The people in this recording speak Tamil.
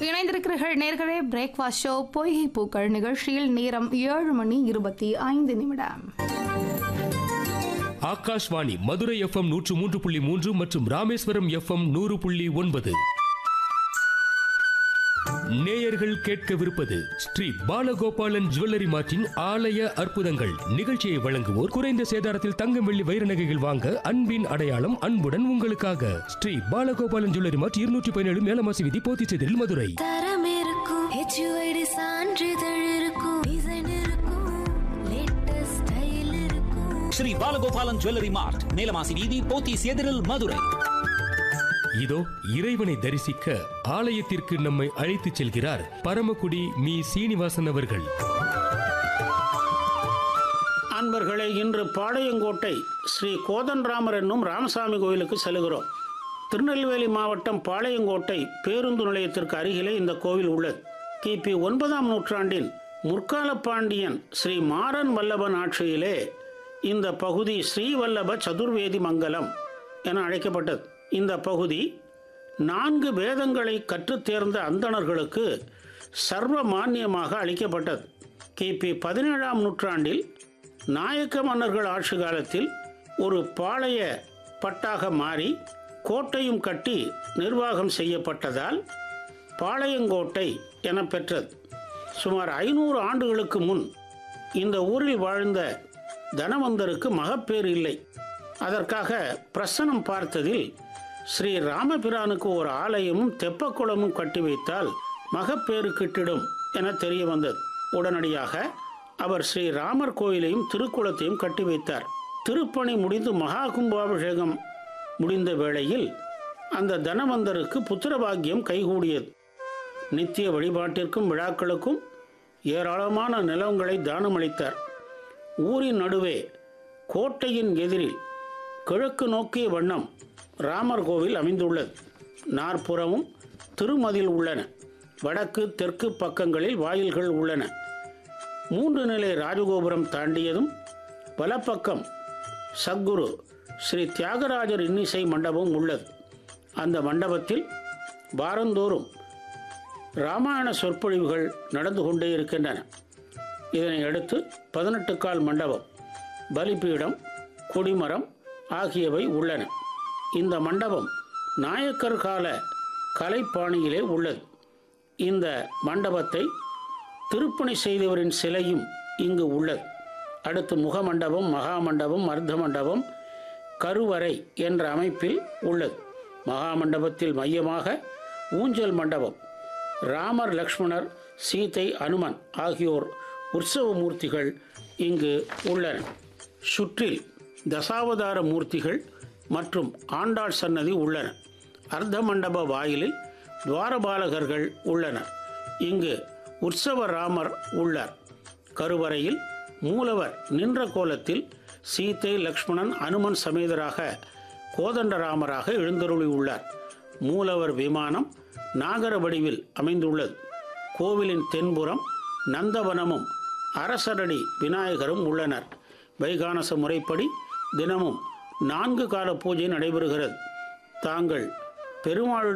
இணைந்திருக்கிறீர்கள் நேர்களே பிரேக்ஃபாஸ்ட் ஷோ பொய்கை பூக்கள் நிகழ்ச்சியில் நேரம் ஏழு மணி இருபத்தி ஐந்து நிமிடம் ஆகாஷ்வாணி மதுரை எஃப்எம் நூற்று மூன்று புள்ளி மூன்று மற்றும் ராமேஸ்வரம் எஃப்எம் நூறு புள்ளி ஒன்பது நேயர்கள் கேட்கவிருப்பது ஸ்ரீ பாலகோபாலன் ஜுவல்லரி மார்ட்டின் ஆலய அற்புதங்கள் நிகழ்ச்சியை வழங்குவோர் குறைந்த சேதாரத்தில் தங்கம் வெள்ளி வைர நகைகள் வாங்க அன்பின் அடையாளம் அன்புடன் உங்களுக்காக ஸ்ரீ பாலகோபாலன் ஜுவல்லரி மார்ட் இருநூற்றி பதினேழு மேலமாசி விதி போத்திச்செதில் மதுரை தரம் இருக்கும் ஹெச்யூஐடி சான்றிதழ் இருக்கும் டிசைன் இருக்கும் லேட்டஸ்ட் ஸ்டைல் இருக்கும் ஸ்ரீ பாலகோபாலன் ஜுவல்லரி மார்ட் மேலமாசி வீதி போத்தீஸ் எதிரில் மதுரை இதோ இறைவனை தரிசிக்க ஆலயத்திற்கு நம்மை அழைத்துச் செல்கிறார் பரமக்குடி மீ சீனிவாசன் அவர்கள் அன்பர்களே இன்று பாளையங்கோட்டை ஸ்ரீ கோதன்ராமர் என்னும் ராமசாமி கோயிலுக்கு செல்கிறோம் திருநெல்வேலி மாவட்டம் பாளையங்கோட்டை பேருந்து நிலையத்திற்கு அருகிலே இந்த கோவில் உள்ளது கிபி ஒன்பதாம் நூற்றாண்டின் முற்கால பாண்டியன் ஸ்ரீ மாறன் வல்லபன் ஆட்சியிலே இந்த பகுதி ஸ்ரீவல்லப சதுர்வேதி மங்கலம் என அழைக்கப்பட்டது இந்த பகுதி நான்கு வேதங்களை கற்றுத் தேர்ந்த அந்தணர்களுக்கு சர்வ மானியமாக அளிக்கப்பட்டது கிபி பதினேழாம் நூற்றாண்டில் நாயக்க மன்னர்கள் ஆட்சி காலத்தில் ஒரு பாளைய பட்டாக மாறி கோட்டையும் கட்டி நிர்வாகம் செய்யப்பட்டதால் பாளையங்கோட்டை என பெற்றது சுமார் ஐநூறு ஆண்டுகளுக்கு முன் இந்த ஊரில் வாழ்ந்த தனவந்தருக்கு மகப்பேறு இல்லை அதற்காக பிரசனம் பார்த்ததில் ஸ்ரீ ராமபிரானுக்கு ஒரு ஆலயமும் தெப்பக்குளமும் கட்டி வைத்தால் மகப்பேறு கிட்டிடும் என தெரிய வந்தது உடனடியாக அவர் ஸ்ரீ ராமர் கோயிலையும் திருக்குளத்தையும் கட்டி வைத்தார் திருப்பணி முடிந்து மகா கும்பாபிஷேகம் முடிந்த வேளையில் அந்த தனவந்தருக்கு புத்திரபாக்கியம் கைகூடியது நித்திய வழிபாட்டிற்கும் விழாக்களுக்கும் ஏராளமான நிலங்களை தானமளித்தார் ஊரின் நடுவே கோட்டையின் எதிரில் கிழக்கு நோக்கிய வண்ணம் ராமர் கோவில் அமைந்துள்ளது நாற்புறமும் திருமதில் உள்ளன வடக்கு தெற்கு பக்கங்களில் வாயில்கள் உள்ளன மூன்று நிலை ராஜகோபுரம் தாண்டியதும் வலப்பக்கம் சத்குரு ஸ்ரீ தியாகராஜர் இன்னிசை மண்டபம் உள்ளது அந்த மண்டபத்தில் வாரந்தோறும் ராமாயண சொற்பொழிவுகள் நடந்து கொண்டே இருக்கின்றன இதனை அடுத்து பதினெட்டு கால் மண்டபம் பலிபீடம் கொடிமரம் ஆகியவை உள்ளன இந்த மண்டபம் நாயக்கர் கால கலைப்பாணியிலே உள்ளது இந்த மண்டபத்தை திருப்பணி செய்தவரின் சிலையும் இங்கு உள்ளது அடுத்து முகமண்டபம் மகாமண்டபம் அர்த்த மண்டபம் கருவறை என்ற அமைப்பில் உள்ளது மகாமண்டபத்தில் மையமாக ஊஞ்சல் மண்டபம் ராமர் லக்ஷ்மணர் சீதை அனுமன் ஆகியோர் உற்சவ மூர்த்திகள் இங்கு உள்ளன சுற்றில் தசாவதார மூர்த்திகள் மற்றும் ஆண்டாள் சன்னதி உள்ளன அர்த்த மண்டப வாயிலில் துவாரபாலகர்கள் உள்ளனர் இங்கு உற்சவ ராமர் உள்ளார் கருவறையில் மூலவர் நின்ற கோலத்தில் சீதை லக்ஷ்மணன் அனுமன் சமேதராக கோதண்டராமராக எழுந்தருளி உள்ளார் மூலவர் விமானம் நாகர வடிவில் அமைந்துள்ளது கோவிலின் தென்புறம் நந்தவனமும் அரசரடி விநாயகரும் உள்ளனர் வைகானச முறைப்படி தினமும் நான்கு கால பூஜை நடைபெறுகிறது தாங்கள் பெருமாள்